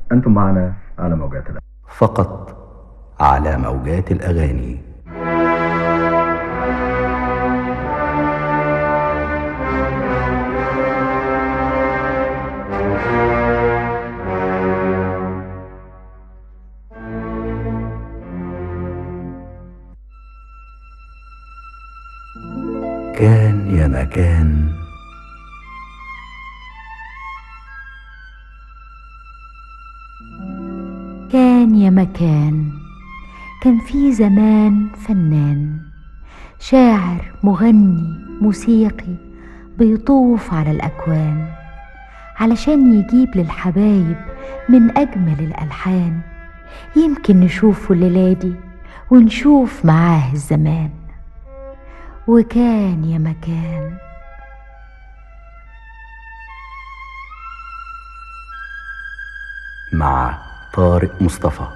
أنتم معنا على موجات الأغاني فقط على موجات الأغاني كان يا مكان كان يا مكان كان في زمان فنان شاعر مغني موسيقي بيطوف على الأكوان علشان يجيب للحبايب من أجمل الألحان يمكن نشوفه الليلة دي ونشوف معاه الزمان وكان يا مكان مع طارق مصطفى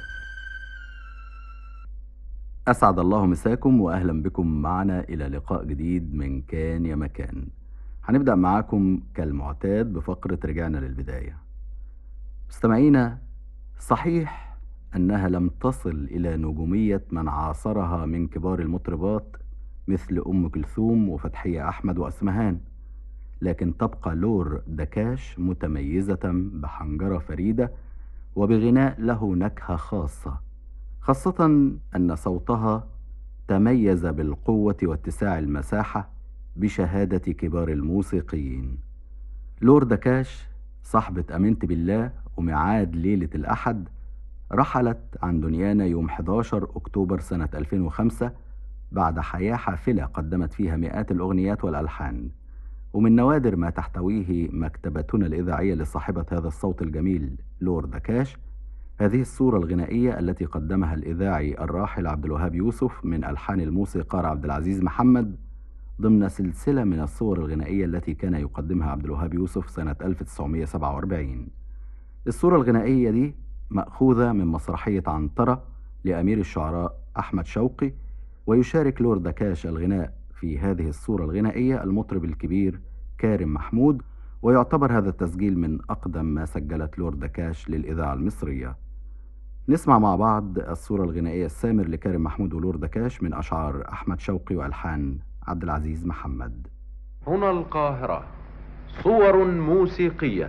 أسعد الله مساكم وأهلا بكم معنا إلى لقاء جديد من كان يا مكان هنبدأ معاكم كالمعتاد بفقرة رجعنا للبداية مستمعينا صحيح أنها لم تصل إلى نجومية من عاصرها من كبار المطربات مثل أم كلثوم وفتحية أحمد وأسمهان لكن تبقى لور دكاش متميزة بحنجرة فريدة وبغناء له نكهة خاصة خاصة أن صوتها تميز بالقوة واتساع المساحة بشهادة كبار الموسيقيين لور دكاش صاحبة أمنت بالله وميعاد ليلة الأحد رحلت عن دنيانا يوم 11 أكتوبر سنة 2005 بعد حياة حافلة قدمت فيها مئات الأغنيات والألحان ومن نوادر ما تحتويه مكتبتنا الإذاعية لصاحبة هذا الصوت الجميل لور دكاش هذه الصورة الغنائية التي قدمها الإذاعي الراحل عبد الوهاب يوسف من ألحان الموسيقار عبد العزيز محمد ضمن سلسلة من الصور الغنائية التي كان يقدمها عبد الوهاب يوسف سنة 1947 الصورة الغنائية دي مأخوذة من مسرحية عنترة لأمير الشعراء أحمد شوقي ويشارك لور دكاش الغناء في هذه الصورة الغنائية المطرب الكبير كارم محمود ويعتبر هذا التسجيل من أقدم ما سجلت لور دكاش للإذاعة المصرية نسمع مع بعض الصورة الغنائية السامر لكارم محمود ولور دكاش من أشعار أحمد شوقي وألحان عبد العزيز محمد هنا القاهرة صور موسيقية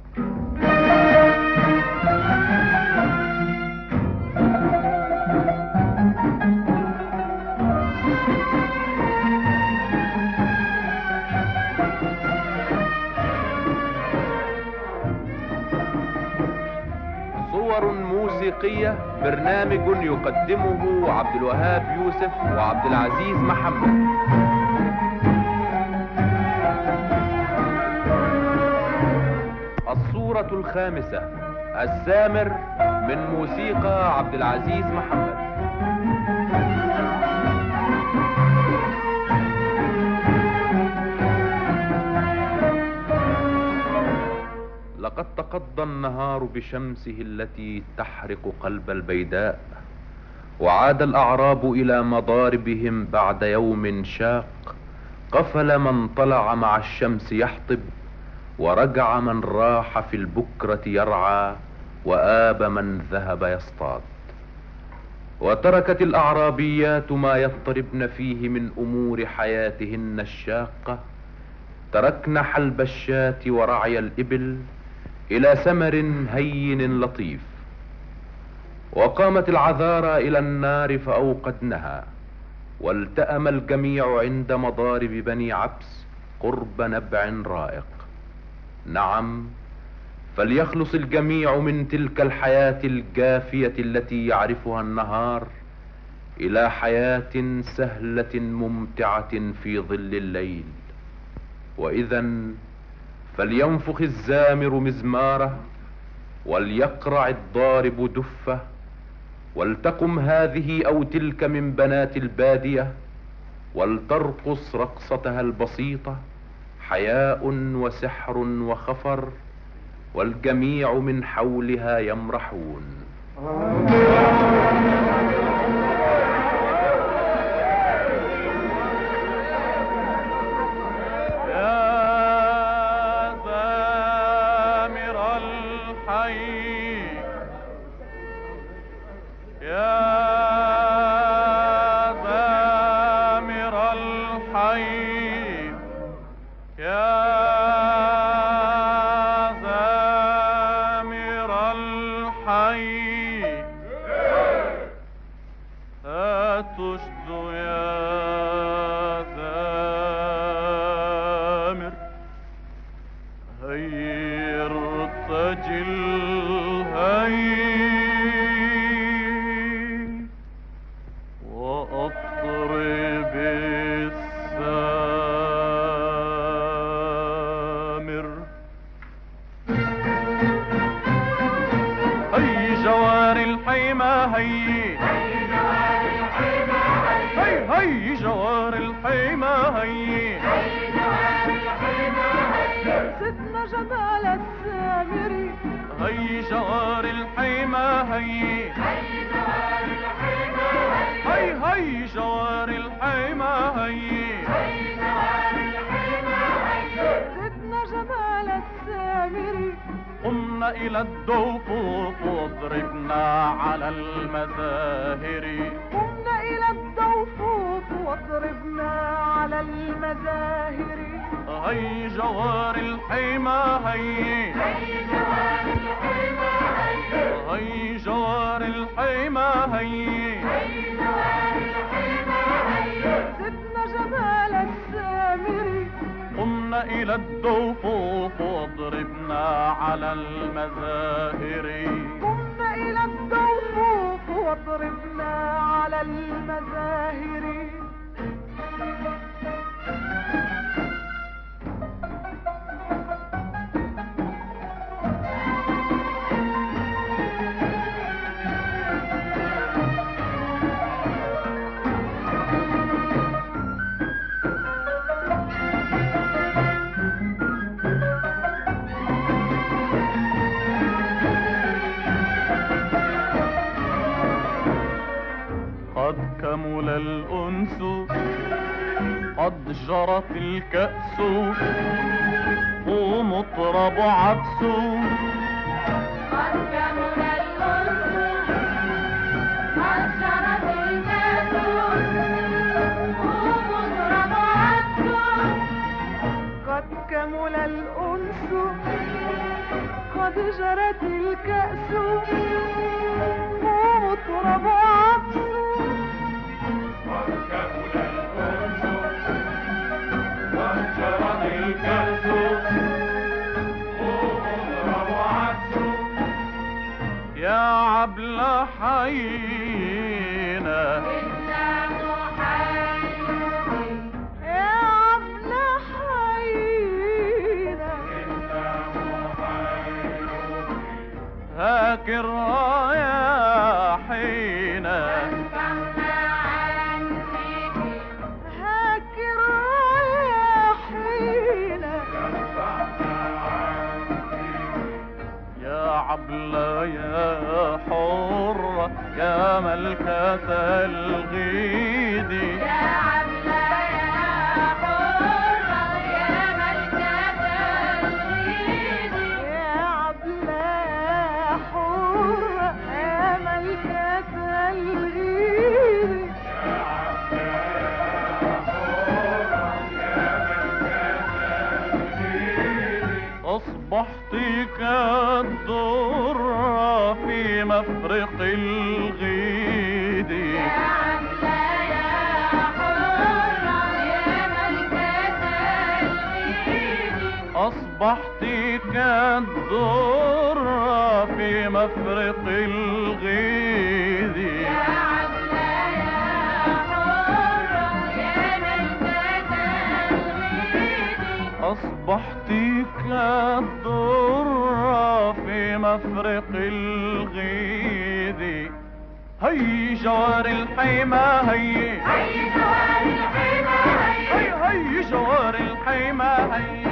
صور موسيقية برنامج يقدمه عبد الوهاب يوسف وعبد العزيز محمد الصورة الخامسة السامر من موسيقى عبد العزيز محمد لقد تقضى النهار بشمسه التي تحرق قلب البيداء وعاد الاعراب الى مضاربهم بعد يوم شاق قفل من طلع مع الشمس يحطب ورجع من راح في البكره يرعى واب من ذهب يصطاد وتركت الاعرابيات ما يضطربن فيه من امور حياتهن الشاقه تركن حلب الشاة ورعي الإبل إلى سمر هين لطيف وقامت العذارى إلى النار فأوقدنها والتأم الجميع عند مضارب بني عبس قرب نبع رائق نعم فليخلص الجميع من تلك الحياة الجافية التي يعرفها النهار إلى حياة سهلة ممتعة في ظل الليل وإذا فلينفخ الزامر مزماره وليقرع الضارب دفه ولتقم هذه او تلك من بنات الباديه ولترقص رقصتها البسيطه حياء وسحر وخفر والجميع من حولها يمرحون يا زامر الحي يا ثامر الحي يا ثامر الحي أتشد يا ثامر هيا ارتجل هيا وأطرب السامر هي جوار الحيمة هي هي هي جوار الحيمة هي سيدنا جمال السامري هي جوار الحيمة هي هي هي جوار الحيمة هي سيدنا جمال السامري قمنا إلى الدوفوف واضربنا على المزاهر قمنا إلى الضوفوف واضربنا على المزاهر هي جوار الحيمة هي هي جوار الحيمة هي سيدنا جمال السامري قمنا إلى الدوفوف واضربنا على المزاهر قمنا إلى الضوفوف واضربنا على المزاهر قد كمل الأنس قد جرت الكأس ومطرب عبس قد كمل الأنس قد شرت الكاس ومضرب عبس قد كمل الأنس قد جرت الكأس ومطرب عبس يا عبل حينا الإسلام حي يا عبل حينا هاك الرايا حينا فما عنك هاك الرياحين يا عبلة يا حرة يا ملكة الغيد يا عبلة يا حرة يا ملكة الغيد يا عبلة يا حرة يا ملكة الغير أصبحت كالذرة في مفرق الغيد يا عبلة يا حرة يا ملكة الغيد أصبحت كالذرة في مفرق الغيد يا عبلة يا حرة يا ملكة الغيد أصبحت كالذرة في مفرق الغيد هي جوار الحيمة هي هي جوار الحيمة هي هي هي جوار الحيمة هي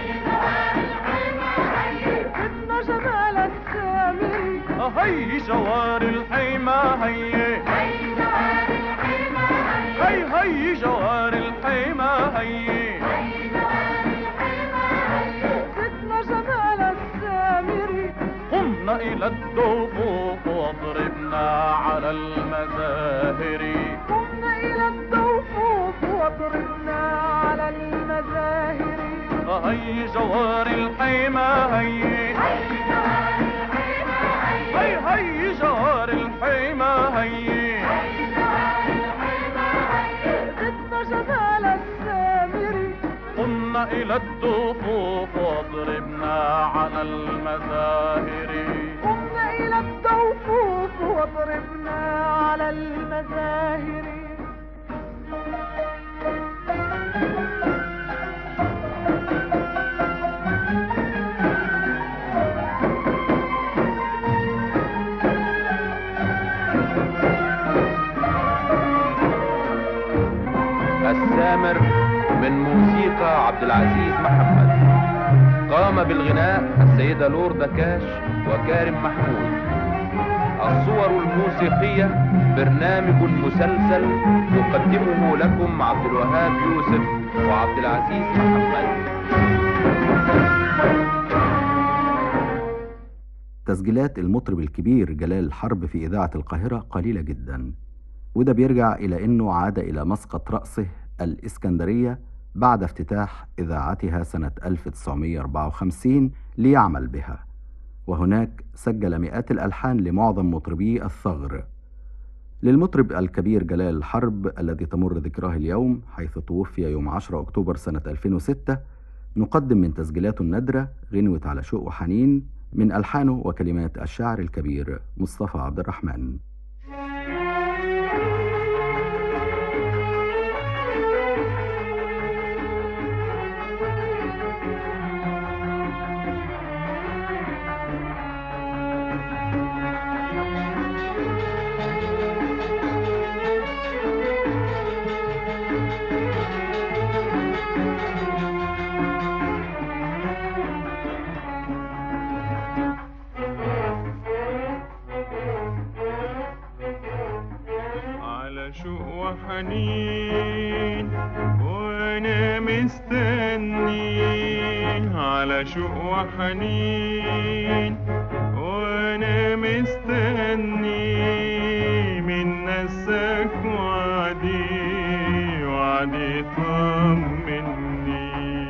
سيدنا جمال السامري هي جوار الحيمة هي هي جوار الحيمة هي هي هي جوار الحيمة هي سيدنا جمال السامري قمنا إلى إلى الضفوف واضربنا على المزاهر قمنا إلى الضفوف واضربنا على المزاهر هي جوار الحيمة هي هي هي جوار الحيمة هي زدنا جمال السامري قمنا إلى الضفوف واضربنا على المزاهر قمنا إلى الضفوف واضربنا على المزاهر السامر من موسيقى عبد العزيز محمد قام بالغناء السيدة لوردا كاش وكارم محمود الصور الموسيقية برنامج مسلسل يقدمه لكم عبد الوهاب يوسف وعبد العزيز محمد تسجيلات المطرب الكبير جلال الحرب في إذاعة القاهرة قليلة جدا وده بيرجع إلى أنه عاد إلى مسقط رأسه الإسكندرية بعد افتتاح إذاعتها سنة 1954 ليعمل بها وهناك سجل مئات الألحان لمعظم مطربي الثغر للمطرب الكبير جلال الحرب الذي تمر ذكراه اليوم حيث توفي يوم 10 أكتوبر سنة 2006 نقدم من تسجيلاته النادرة غنوة على شوق وحنين من ألحانه وكلمات الشاعر الكبير مصطفى عبد الرحمن على شوق وحنين وانا مستني على شوق وحنين وانا مستني من نسك وعدي وعدي طمني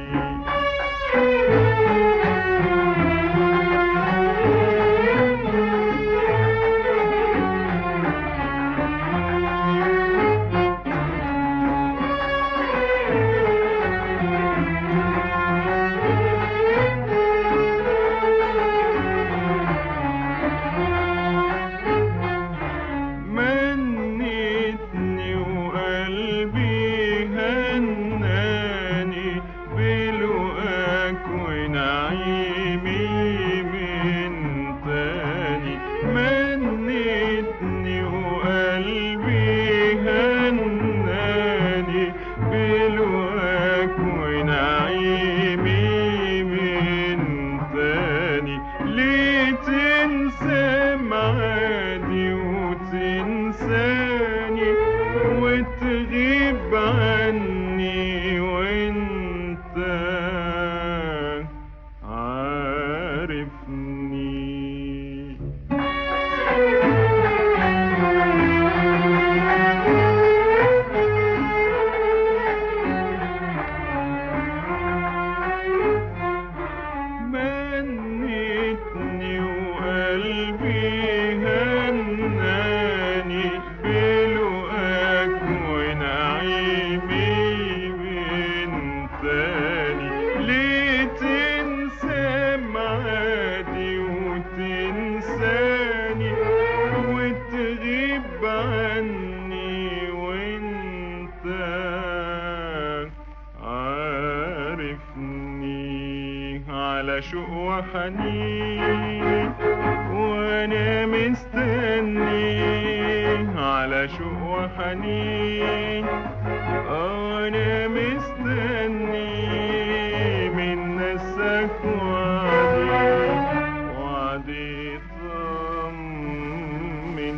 منتني وقلبي هناني بلقاك ونعيمي من تاني منتني وقلبي هناني بلقاك ونعيمي من تاني ليه تنسى معادي وتنساني وتغيب عني وانت عارفني منتني وقلبي هناني بلقاك ونعيمي من تاني ليه تنسى معادي وتنساني وتغيب عني وانت عارفني على شوق وحنين وانا مستني على شوق وحنين انا مستني من نسك وعدي وعدي طمني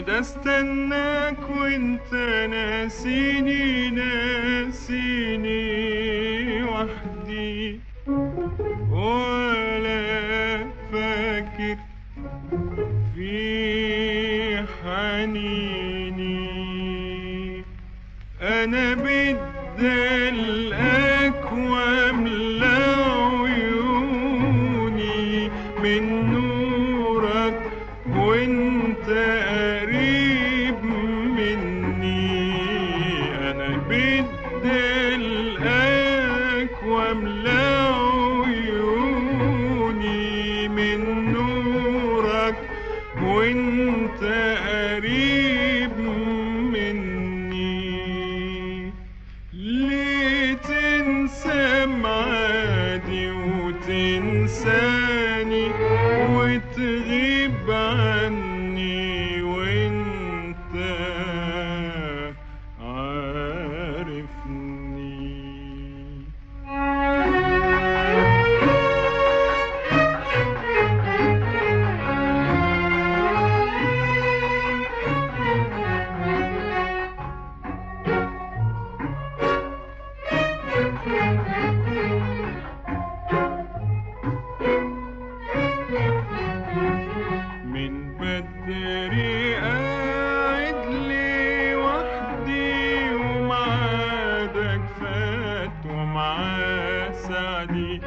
كده استناك وانت ناسيني ناسيني وحدي ولا فاكر في حنيني انا بدي القاك واملا عيوني من نورك وانت قريب مني انا بدي القاك واملا عيوني من نورك وانت قريب مني ليه تنسى معادي وتنساني وتغيب عني وانت عارفني من بدري قاعد لي وحدي ومعادك فات ومعاه سعدي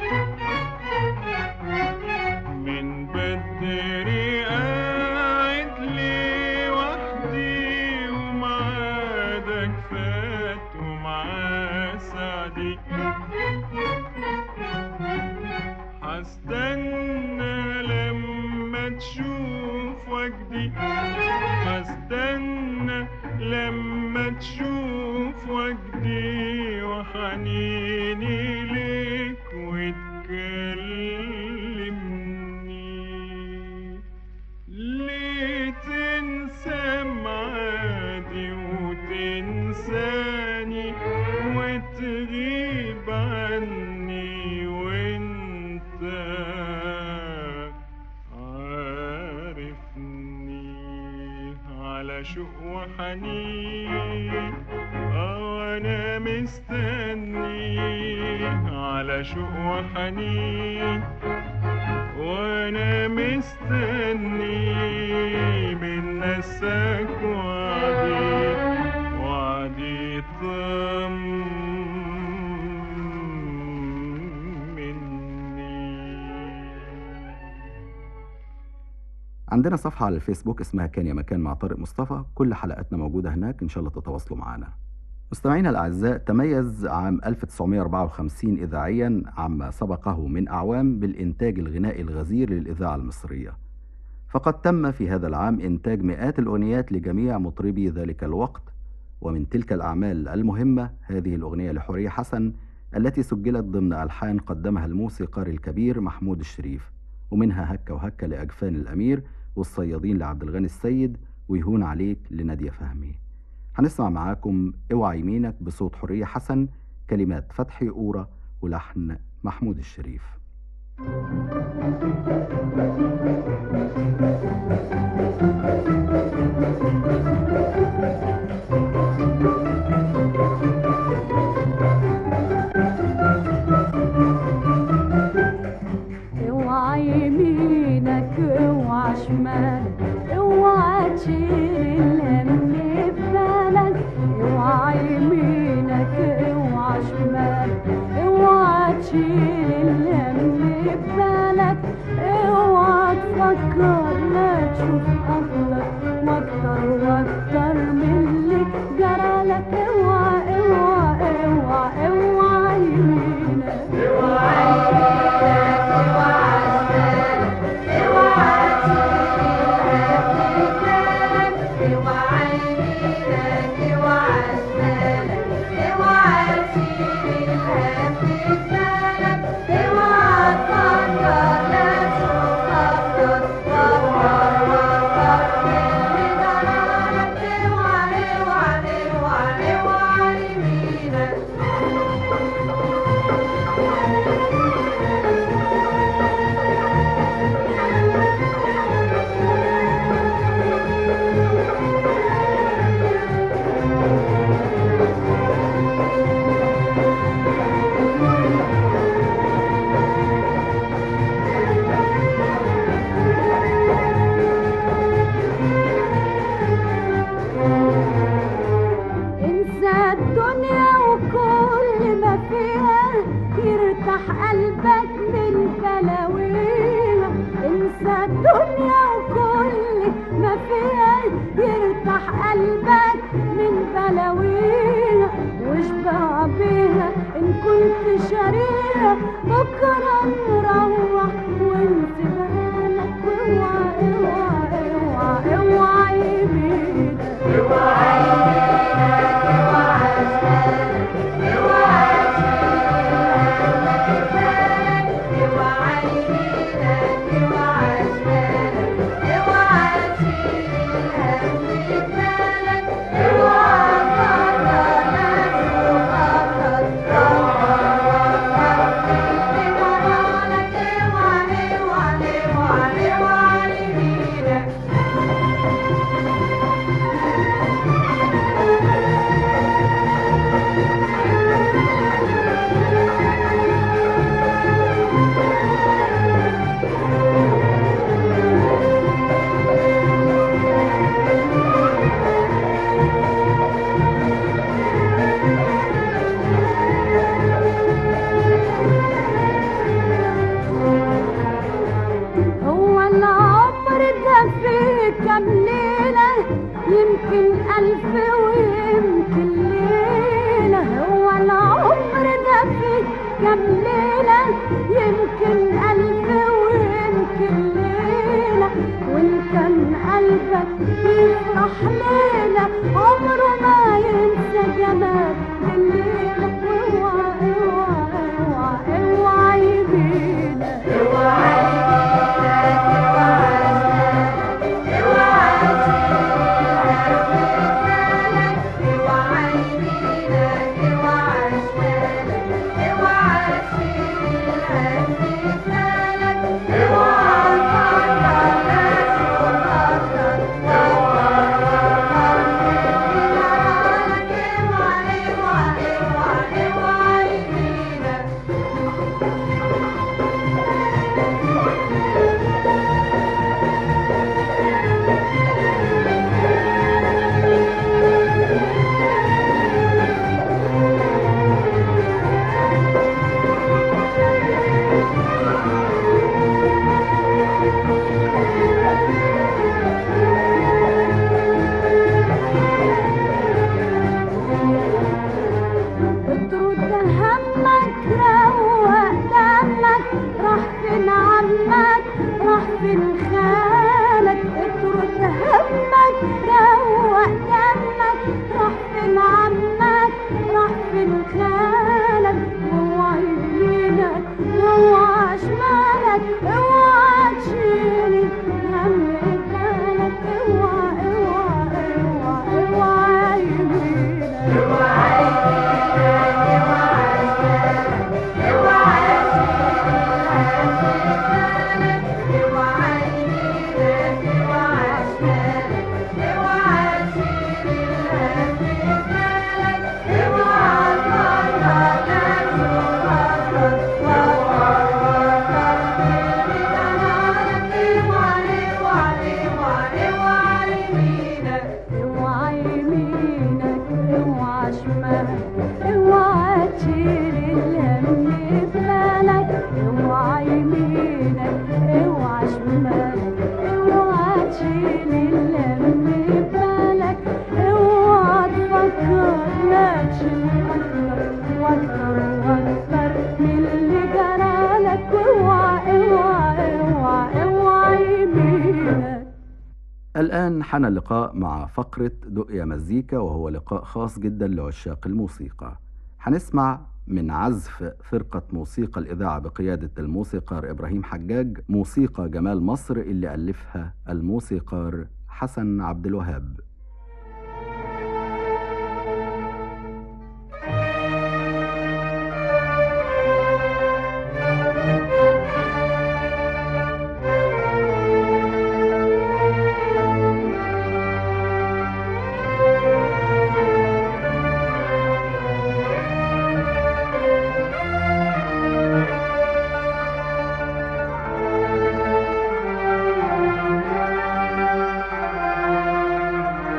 من بدري قاعد لي وحدي ومعادك فات ومعاه سعدي هستنى لما تشوف وجدي هستنى لما تشوف وجدي وحنيني ليك وتكلمني ليه تنسى معادي وتنساني وتغيب عني وانت عارفني على شوق وحنين اه انا مستني على شوق وحنين وانا مستني من نساك وعدي وعدي طمني عندنا صفحة على الفيسبوك اسمها كان يا مكان مع طارق مصطفى كل حلقاتنا موجودة هناك إن شاء الله تتواصلوا معنا مستمعينا الأعزاء تميز عام 1954 إذاعيا عما سبقه من أعوام بالإنتاج الغنائي الغزير للإذاعة المصرية فقد تم في هذا العام إنتاج مئات الأغنيات لجميع مطربي ذلك الوقت ومن تلك الأعمال المهمة هذه الأغنية لحورية حسن التي سجلت ضمن ألحان قدمها الموسيقار الكبير محمود الشريف ومنها هكة وهكة لأجفان الأمير والصيادين لعبد الغني السيد ويهون عليك لنادية فهمي هنسمع معاكم اوعى يمينك بصوت حورية حسن كلمات فتحي أورا ولحن محمود الشريف اوعى يمينك اوعى شمالك اوعى تشيل الهم ببالك اوعى يمينك اوعى شمالك اوعى تشيل الهم ببالك اوعى تفكر لا تشوف اصلك واكتر واكتر من اللي جرالك اوعى اوعى اوعى اوعى يمينك اوعى قلبك من بلاويها واشبع بيها ان كنت شريها بكره نروح وانت بالك اوعى اوعى اوعى اوعى يمينك هو العمر ده فيه كام ليلة يمكن ألف ويمكن ليلة هو العمر ده فيه كام ليلة يمكن ألف ويمكن ليلة وإن كان قلبك يفرح ليلة عمره ما ينسى جمال الليلة اوعى اوعى اوعى اوعى يمينك اطرد همك روق دمك راح فين عمك راح فين خالك اطرد همك روق دمك راح فين عمك راح فين خالك اوعى يمينك اوعى شمالك اوعى تشيل هم بالك اوعى اوعى اوعى اوعى يمينك اوعى يمينك اوعى شمالك اوعى تشيل الهم في بالك اوعى يمينك اوعى شمالك اوعى تشيل الهم في بالك اوعى تفكر لا تشيل اكتر واكتر واكتر من اللي جرالك اوعى اوعى اوعى اوعى يمينك الآن حان اللقاء مع فقرة دقيا مزيكا وهو لقاء خاص جدا لعشاق الموسيقى هنسمع من عزف فرقة موسيقى الإذاعة بقيادة الموسيقار إبراهيم حجاج موسيقى جمال مصر اللي ألفها الموسيقار حسن عبد الوهاب Thank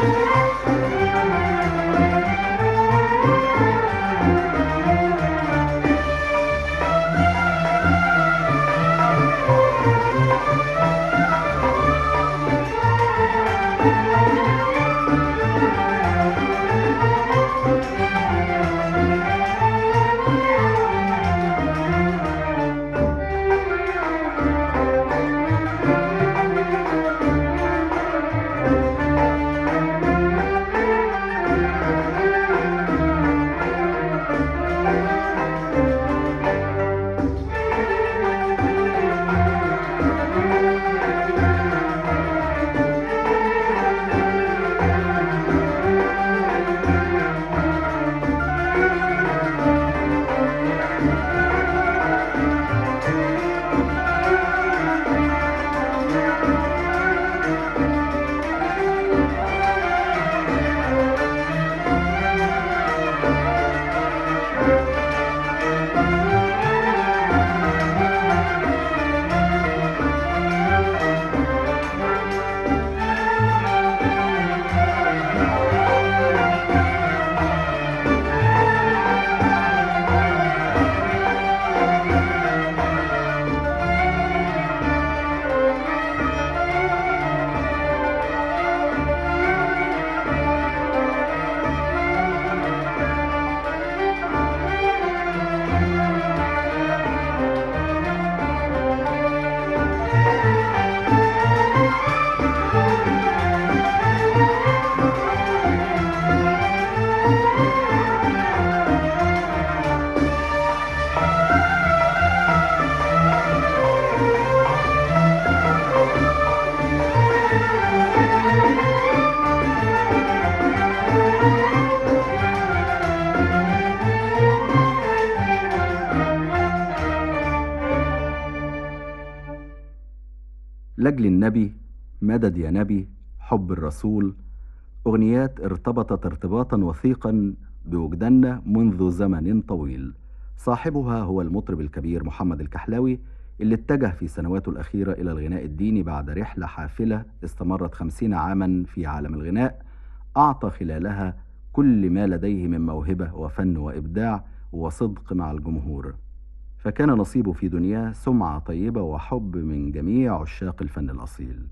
لأجل النبي مدد يا نبي حب الرسول أغنيات ارتبطت ارتباطا وثيقا بوجداننا منذ زمن طويل صاحبها هو المطرب الكبير محمد الكحلاوي اللي اتجه في سنواته الأخيرة إلى الغناء الديني بعد رحلة حافلة استمرت خمسين عاما في عالم الغناء أعطى خلالها كل ما لديه من موهبة وفن وإبداع وصدق مع الجمهور فكان نصيبه في دنياه سمعة طيبة وحب من جميع عشاق الفن الأصيل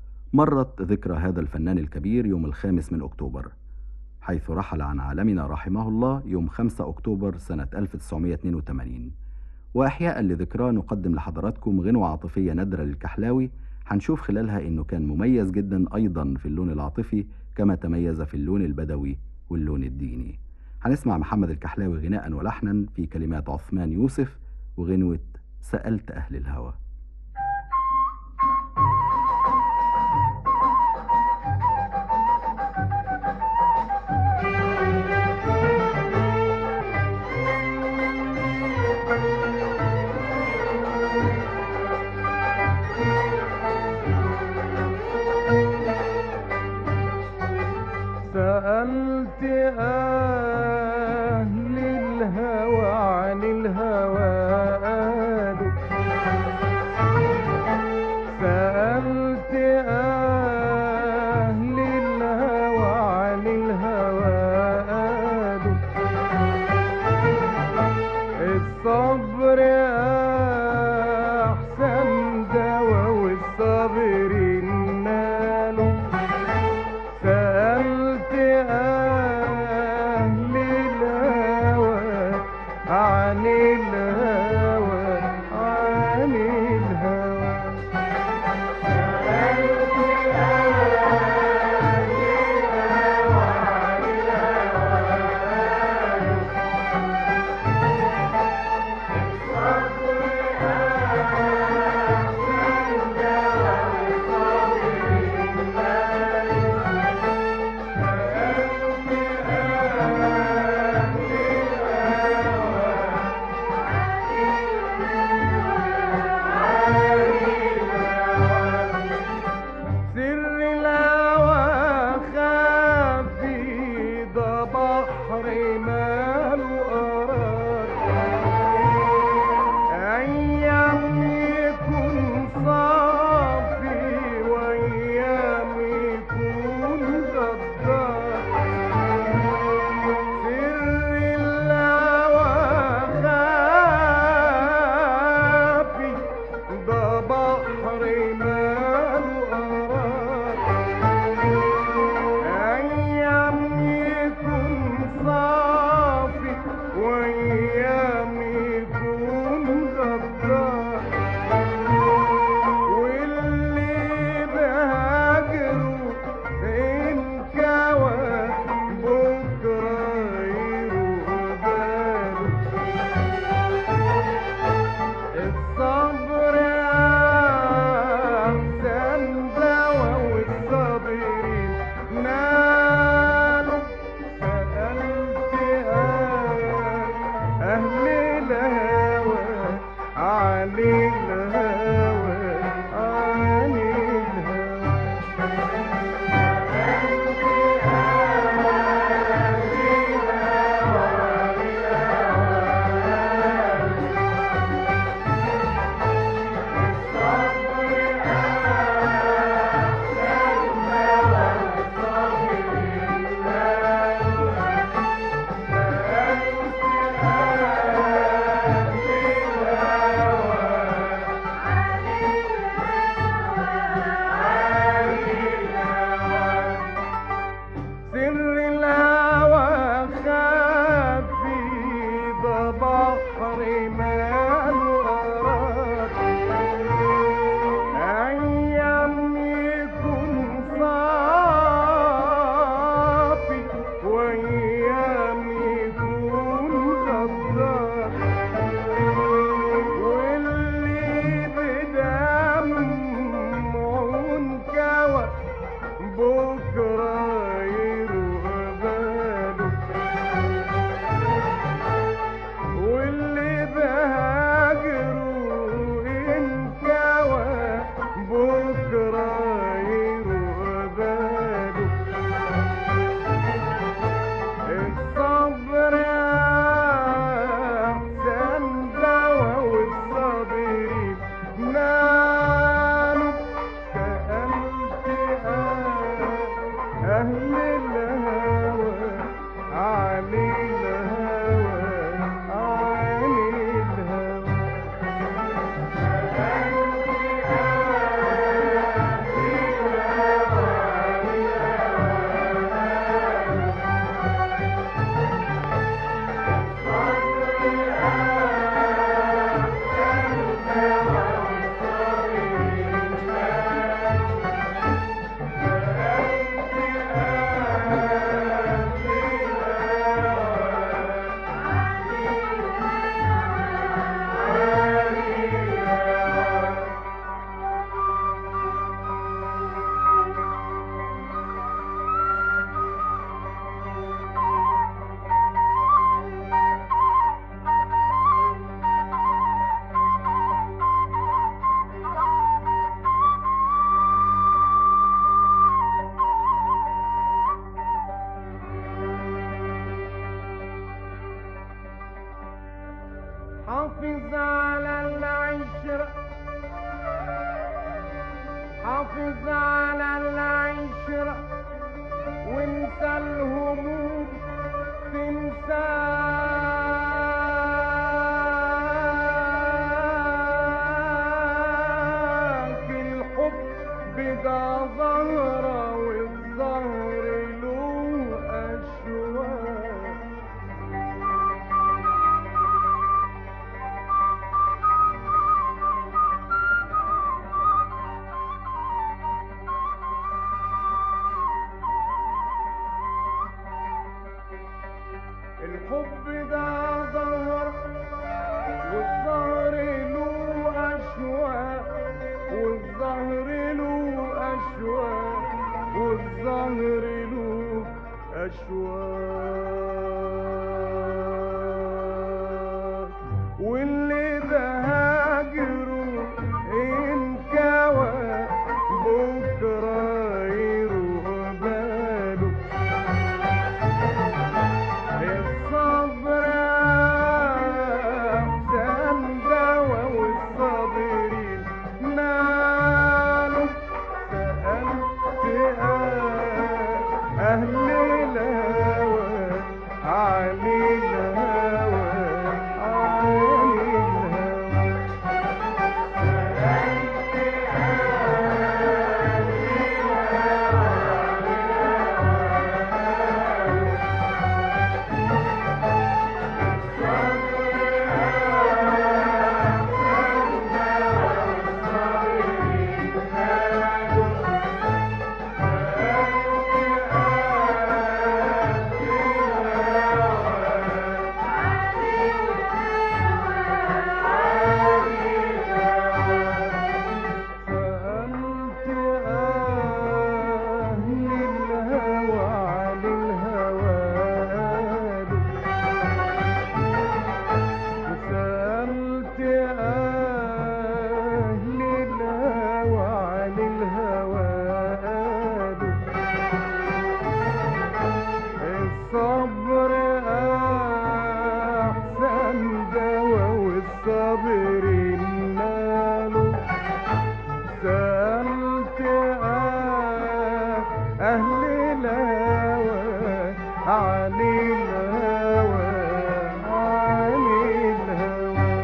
مرت ذكرى هذا الفنان الكبير يوم الخامس من أكتوبر حيث رحل عن عالمنا رحمه الله يوم 5 أكتوبر سنة 1982 وإحياء لذكراه نقدم لحضراتكم غنوة عاطفية نادرة للكحلاوي هنشوف خلالها إنه كان مميز جدا أيضا في اللون العاطفي كما تميز في اللون البدوي واللون الديني هنسمع محمد الكحلاوي غناء ولحنا في كلمات عثمان يوسف وغنوة سألت أهل الهوى سألت أهل الهوى عن الهوى قالوا سألت أهل الهوى عن الهوى قالوا الصبر أحسن دوا والصابرين نالوا سألت أهل الهوى عن الهوى حافظ على العشرة حافظ على العشرة وانسى الهموم تنساك الحب ده زهرة والزهر له أشواق الحب ده ظهر والظهر له أشواق والظهر له أشواق والظهر له أشواق واللي بهاجره انكوى بكرة يروح باله الصبر أحسن دوا والصابرين نالوا سألت أهل الهوى عن الهوى عن الهوى سألت أهل الهوى عن الهوى سألت أهل الهوى عن الهوى الصبر أحسن دوا والصابرين نالوا سألت أهل الهوى عن الهوى عن الهوى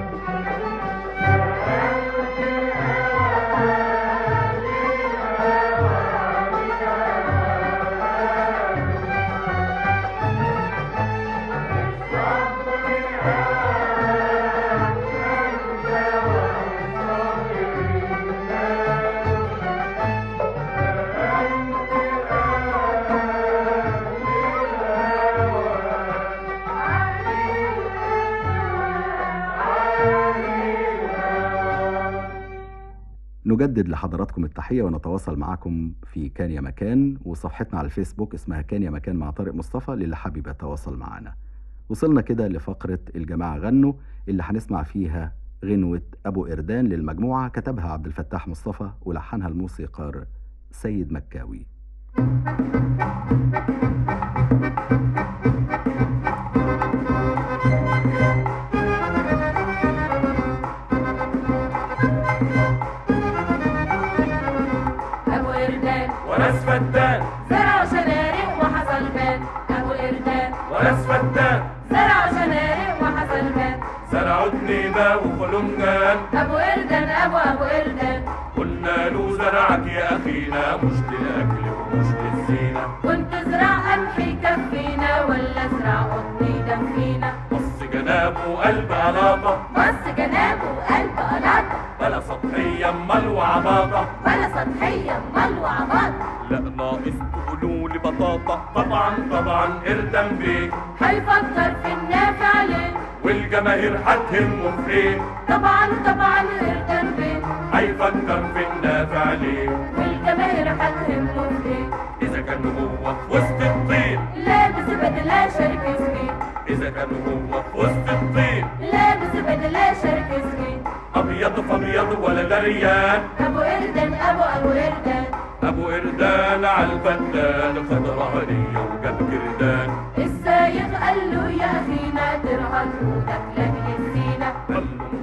نجدد لحضراتكم التحية ونتواصل معكم في كان يا مكان وصفحتنا على الفيسبوك اسمها كان يا مكان مع طارق مصطفى للي حابب يتواصل معنا وصلنا كده لفقرة الجماعة غنوا اللي هنسمع فيها غنوة أبو إردان للمجموعة كتبها عبد الفتاح مصطفى ولحنها الموسيقار سيد مكاوي أبو إردان وناس فتان زرعوا شنارق وحصل بان أبو إردان وناس فتان زرعوا شنارق وحصل بان زرعوا تنيبة وخلنجان أبو إردان أبو أبو إردان قلنا له زرعك يا أخينا مش للأكل ومش للزينة كنت ازرع قمح يكفينا ولا ازرع قطن يدفينا بص جنابه قلب قلاطة بص جنابه قلب قلاطة بلا سطحية أمال وعباطة ولا سطحية امال وعباط لا ناقص تقولوا لي بطاطا طبعا طبعا اردم بيه هيفكر في النافع ليه والجماهير هتهمه في ايه طبعا طبعا إردان بيه هيفكر في النافع ليه والجماهير هتهمه في ايه إذا كان هو في وسط الطين لابس بدلة شرك سكين إذا كان هو في وسط الطين لابس بدلة شرك سكين أبيض فأبيض ولا دريان أبو إردان أبو أبو إردان أبو إردان على الفتان خد رهنية وجاب كردان السايق قال له يا أخينا ترهن ودك لأجل الزينة قال له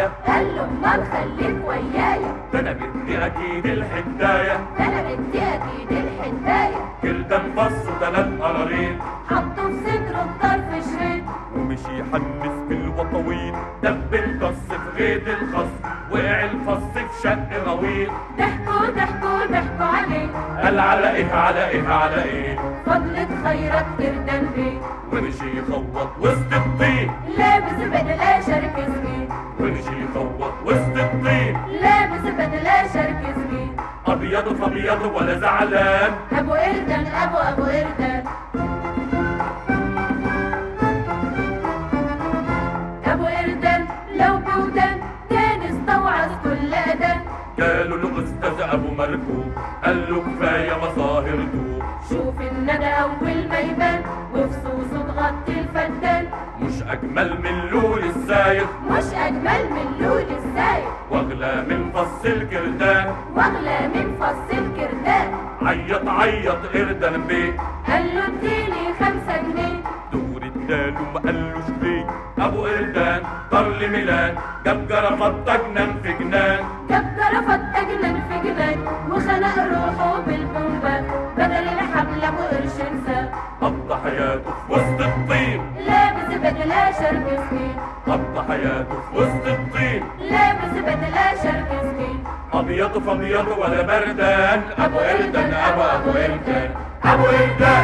معايا قال له امال خليك ويايا ده انا بدي اكيد الحدايه ده انا بدي اكيد الحدايه جلدة مفص وتلات قرارين حطه في صدره الطرف شريط ومشي يحدث في الوطويل دب القص في غيط الخص وقع الفص في شق غويط ضحكوا ضحكوا ضحكوا عليه قال على ايه على ايه على ايه فضلت خيرك تردن بيه ومشي يخوط وسط الطين لابس بدلة شرك سكين ومشي يخوط وسط الطين لابس بدلة شرك سكين ابيض في ابيض ولا زعلان ابو قردن ابو ابو قردن ابو قردن لو بودن كان استوعظ كل اذان قالوا له استاذ ابو مركوب قال له كفايه مظاهر دوب شوف الندى اول ما يبان وفصوصه تغطي الفدان مش اجمل من لول السايق مش اجمل من لول السايق واغلى من فص الكردان واغلى من فص الكردان عيط عيط قردن بيه قال له اديني خمسة جنيه دور اداله ما قالوش ليه ابو قردان طار لي ميلان جاب جرفات اجنان في جنان جاب جرفت اجنن في جنان وخنق روحه بالبومبا بدل الحبل ابو قرش انساه قضى حياته في وسط الطين لابس بدلة شرك سكين قضى حياته في وسط الطين لابس بدلة شرك سكين ابيض في ابيض ولا بردان ابو قردان ابو ابو قردان ابو قردان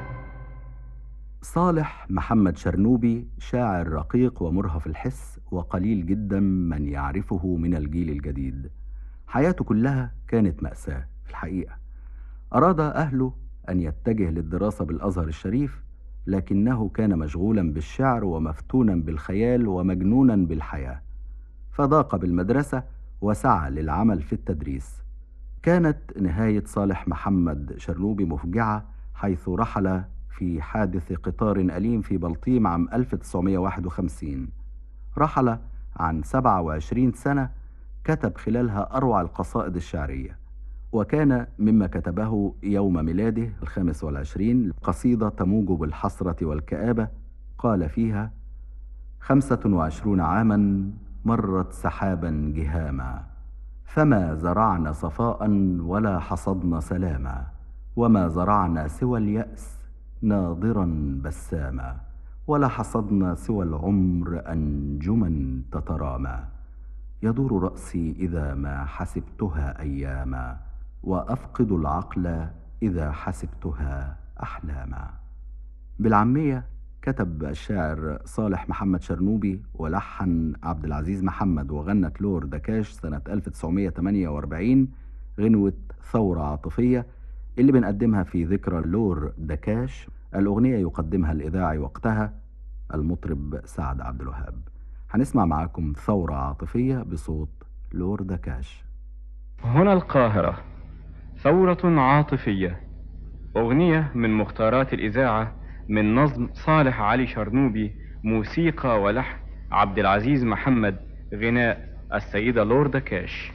صالح محمد شرنوبي شاعر رقيق ومرهف الحس وقليل جدا من يعرفه من الجيل الجديد حياته كلها كانت مأساة في الحقيقة أراد أهله أن يتجه للدراسة بالأزهر الشريف لكنه كان مشغولا بالشعر ومفتونا بالخيال ومجنونا بالحياة فضاق بالمدرسة وسعى للعمل في التدريس كانت نهاية صالح محمد شرنوبي مفجعة حيث رحل في حادث قطار أليم في بلطيم عام 1951 رحل عن 27 سنة كتب خلالها أروع القصائد الشعرية وكان مما كتبه يوم ميلاده الخامس والعشرين قصيدة تموج بالحسرة والكآبة قال فيها خمسة وعشرون عاما مرت سحابا جهاما فما زرعنا صفاء ولا حصدنا سلاما وما زرعنا سوى اليأس ناضرا بساما ولا حصدنا سوى العمر أنجما تترامى يدور رأسي إذا ما حسبتها أياما وأفقد العقل إذا حسبتها أحلاما بالعامية كتب الشاعر صالح محمد شرنوبي ولحن عبد العزيز محمد وغنت لور دكاش سنة 1948 غنوة ثورة عاطفية اللي بنقدمها في ذكرى لور دكاش الأغنية يقدمها الإذاعي وقتها المطرب سعد عبد الوهاب هنسمع معاكم ثورة عاطفية بصوت لور دكاش هنا القاهرة ثورة عاطفية أغنية من مختارات الإذاعة من نظم صالح علي شرنوبي موسيقى ولحن عبد العزيز محمد غناء السيدة لوردا كاش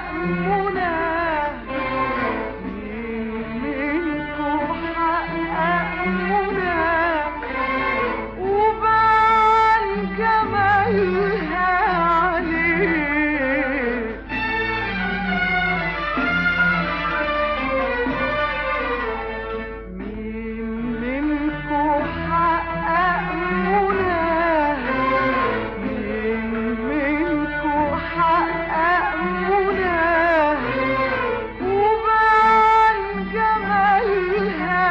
مناه مين منكم حقق مناه وبان جمالها عليه مين منكم حقق مناه مين منكم حقق مناه وبان جمالها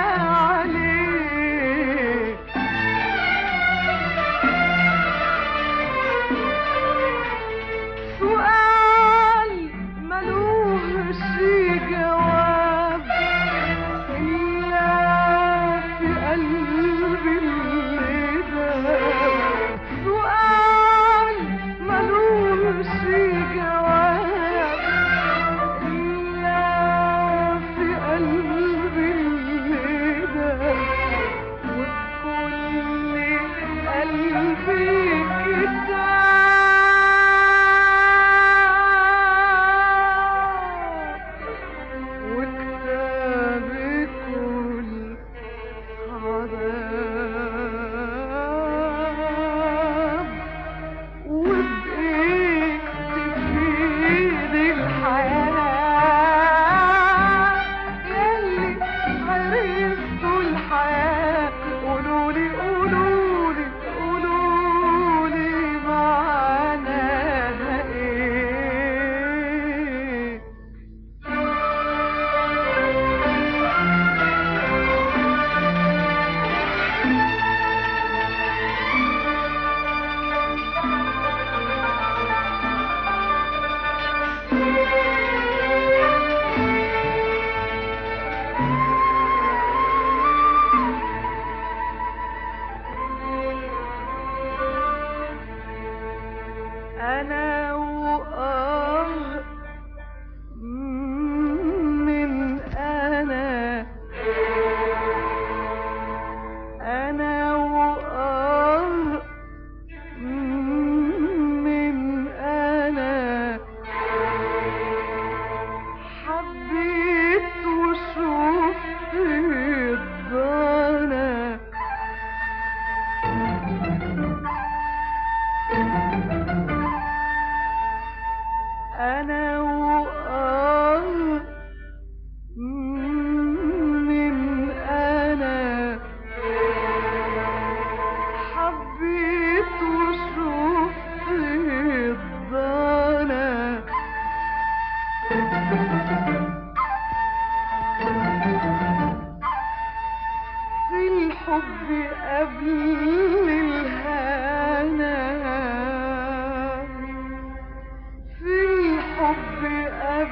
عليه سؤال ملوش جواب إلا في قلب اللي داب سؤال ملوش جواب إلا في قلب اللي داب وكل قلبي كتاب وكتابي كل عذاب وبإيدك تفيد الحياة يلي عرفتوا الحياة قولولي قولولي قولولي معناها ايه أنا وآه من أنا أنا وآه من أنا حبيت وشفت الضنا أنا وآه من أنا حبيت وشفت الضنا في الحب قبل الهنا في الحب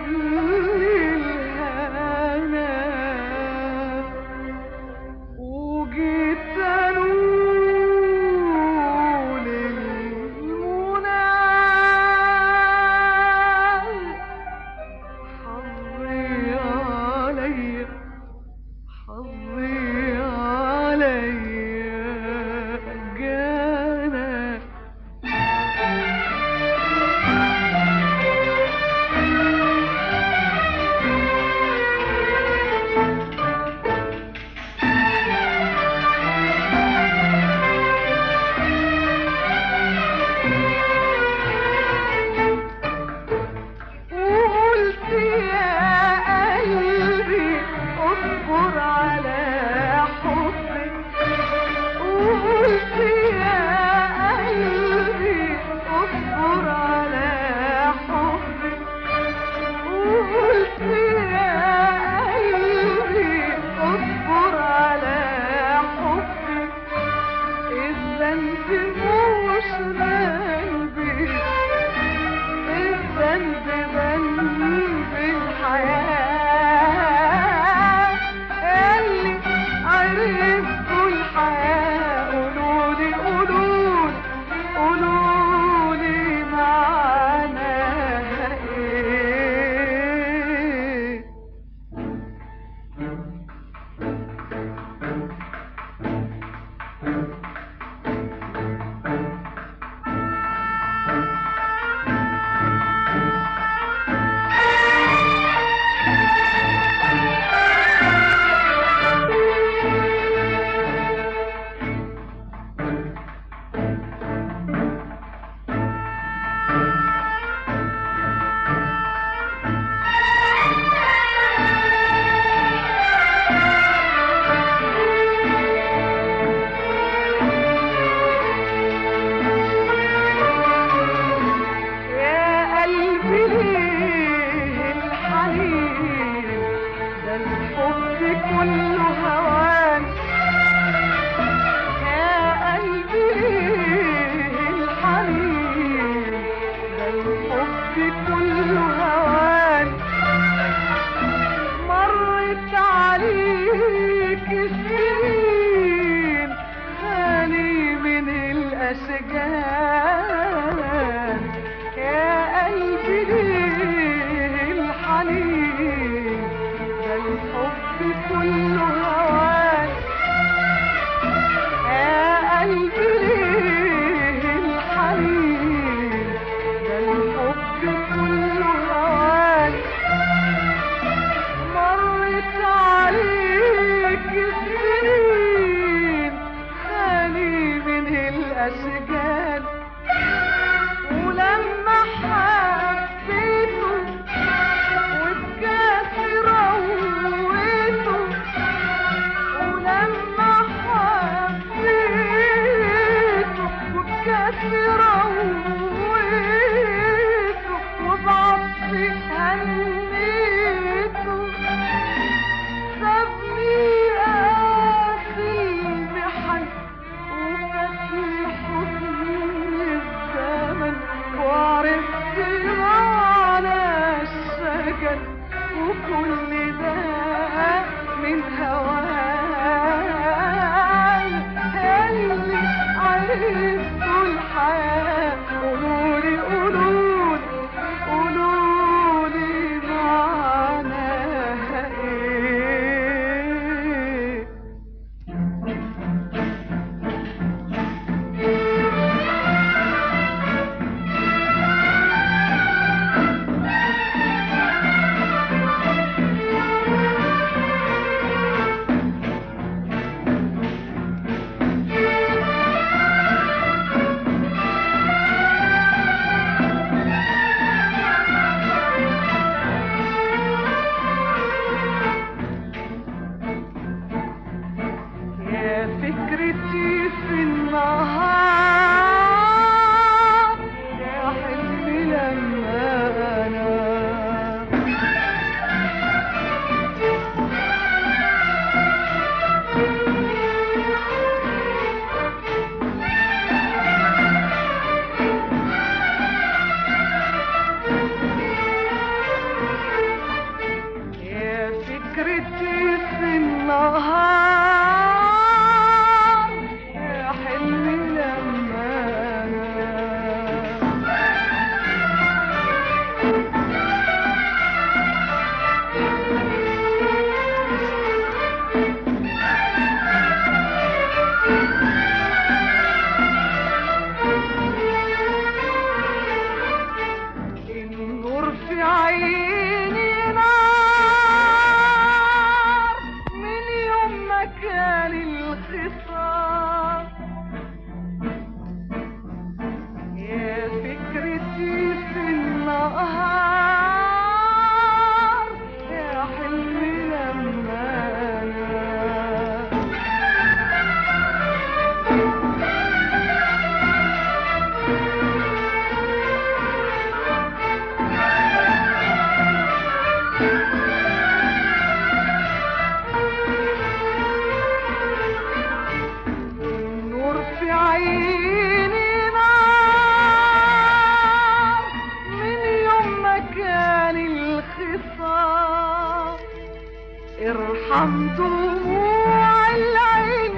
ارحم دموع العين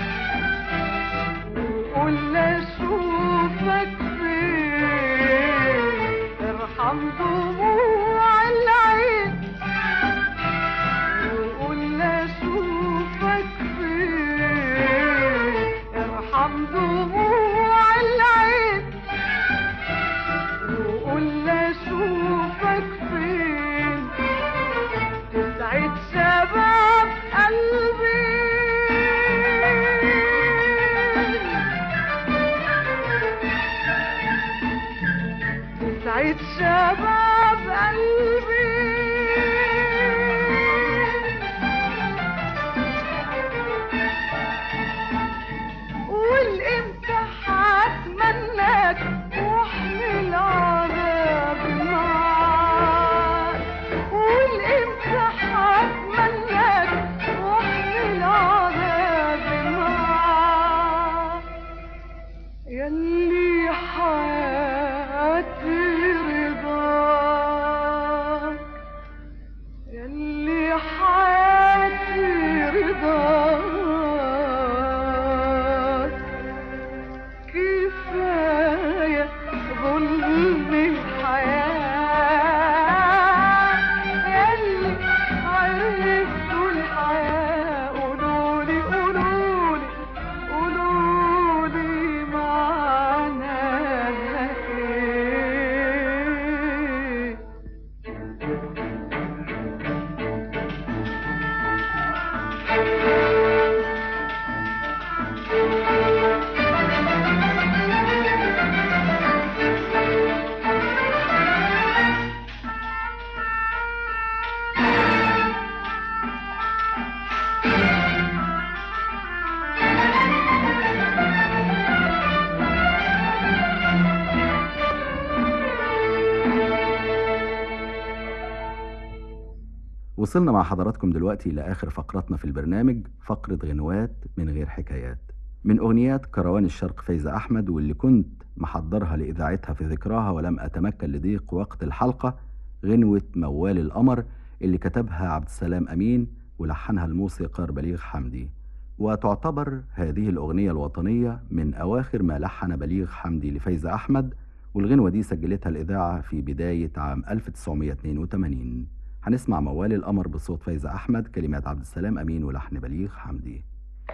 وقول اشوفك فين ارحم دموع العين وقول اشوفك فين ارحم دموع العين وقول اشوفك فين تسعد شباب قلبي تسعد شباب قلبي والامتى هتمناك واحمل عذاب معاك والامتى هتمناك واحمل عذاب معاك يلي حياتي رضاك يلي حياتي رضاك كفاية ظلم الحياة يلي عرفتوا الحياة قولولي قولولي قولولي معناها ايه وصلنا مع حضراتكم دلوقتي لآخر فقرتنا في البرنامج فقرة غنوات من غير حكايات من أغنيات كروان الشرق فايزة أحمد واللي كنت محضرها لإذاعتها في ذكراها ولم أتمكن لضيق وقت الحلقة غنوة موال القمر اللي كتبها عبد السلام أمين ولحنها الموسيقار بليغ حمدي وتعتبر هذه الأغنية الوطنية من أواخر ما لحن بليغ حمدي لفايزة أحمد والغنوة دي سجلتها الإذاعة في بداية عام 1982 هنسمع موال القمر بصوت فايزة أحمد كلمات عبد السلام أمين ولحن بليغ حمدي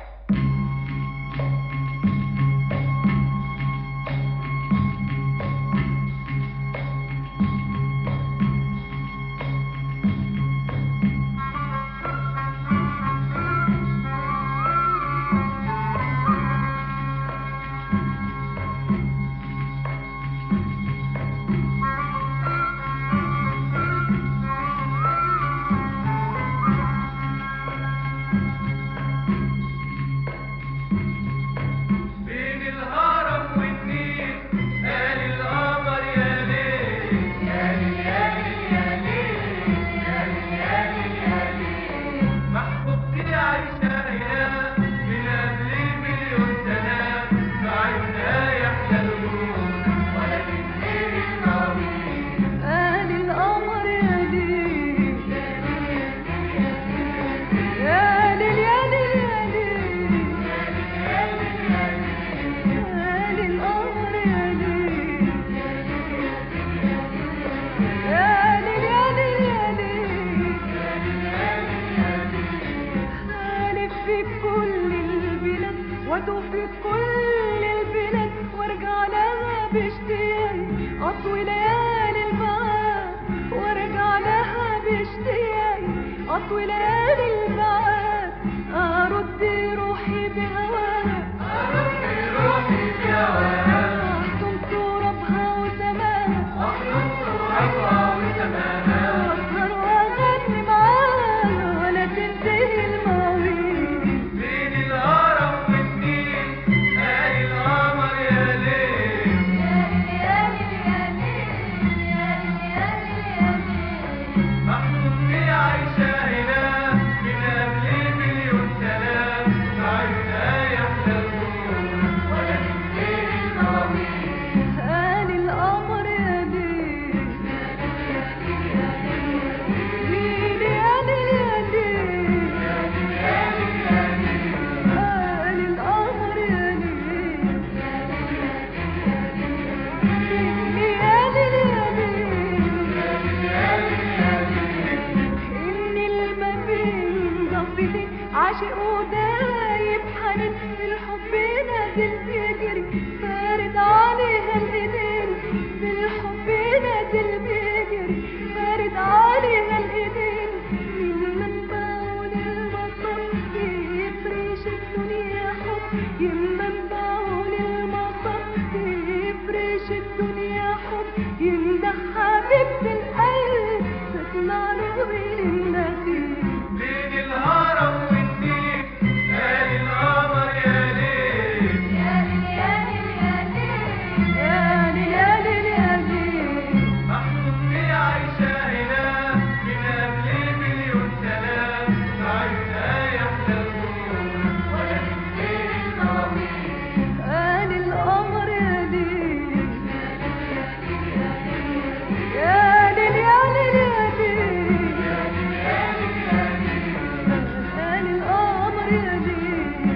بين الهرم والنيل قال القمر يا ليل يا ليل يا ليل يا ليل يا ليل يا ليل يا ليل محبوبتي عايشة هنا من قبل مليون سنة في عيونها يحلى النور ولا تنتهي المواويل قال القمر يا ليل يا ليل يا ليل يا ليل قال القمر يا ليل يا ليل يا ليل يا ليل خالف في كل البلاد وادوب في كل البلاد وارجع لها باشتياق اطوي ليالي البعاد وارجع لها باشتياق اطوي ليالي البعاد ارد روحي بهواها ارد روحي بهواها احضن ترابها وسماها احضن ترابها وسماها واسهر واغني معاها ولا تنتهي المواويل بين الهرم والنيل قال القمر يا ليل يا ليل يا ليل يا ليل يا ليل يا ليل محبوبتي عايشة هنا من عاشق ودايب حنين بالحب نازل بيجري فارد عليها الايدين بالحب نازل بيجري فارد عليها الايدين من منبعه للمطر يفرش الدنيا حب من منبعه للمطر يفرش الدنيا حب يمدح حبيبة القلب تطلع له من النخيل بين الهرم والنيل قال القمر يا ليل يا ليل يا ليل يا ليل يا ليل يا ليل محطوطني عايشة هنا من قبل مليون سنة عايزة يحلى الغور ولا بالليل المواويل قال القمر يا ليل يا ليل يا ليل يا ليل قال القمر يا ليل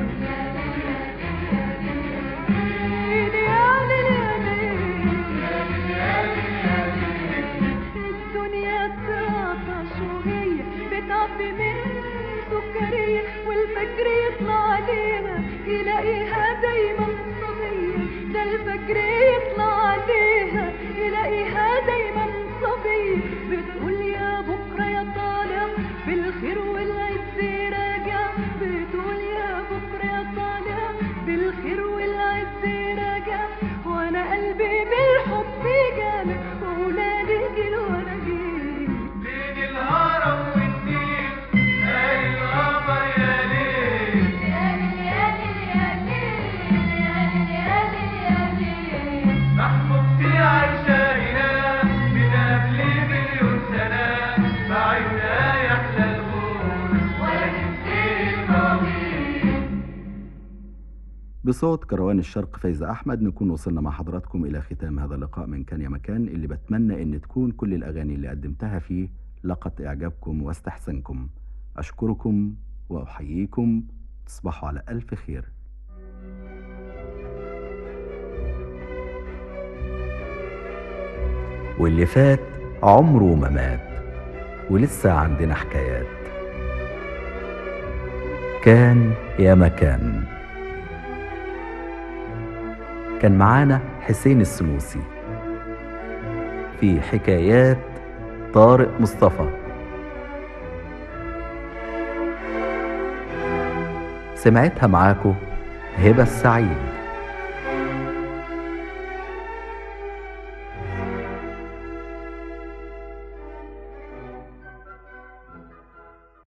ليل يا ليل يا ليل الدنيا تعطش وهي بتعبي من سكرية والفجر يطلع عليها يلاقيها دايما صبية ده الفجر يطلع عليها يلاقيها دايما صبية بتقول يا بكرة يا طالع بالخير والعز راجع بتقول يا بكرة يا طالع بالخير والعز راجع وانا قلبي بالحب جامع وولادي جيل ورا جيل بين الهرم والنيل قال القمر يا ليل يا ليل يا ليل يا ليل يا ليل يا ليل يا ليل محبوبتي عايشة هنا من قبل مليون سنة بعيونها يحلى الغور ولا بالليل المواويل بصوت كروان الشرق فايزة أحمد نكون وصلنا مع حضراتكم إلى ختام هذا اللقاء من كان يا مكان اللي بتمنى إن تكون كل الأغاني اللي قدمتها فيه لقت إعجابكم واستحسنكم أشكركم وأحييكم تصبحوا على ألف خير واللي فات عمره ما مات ولسه عندنا حكايات كان يا مكان كان معانا حسين السلوسي في حكايات طارق مصطفى سمعتها معاكو هبة السعيد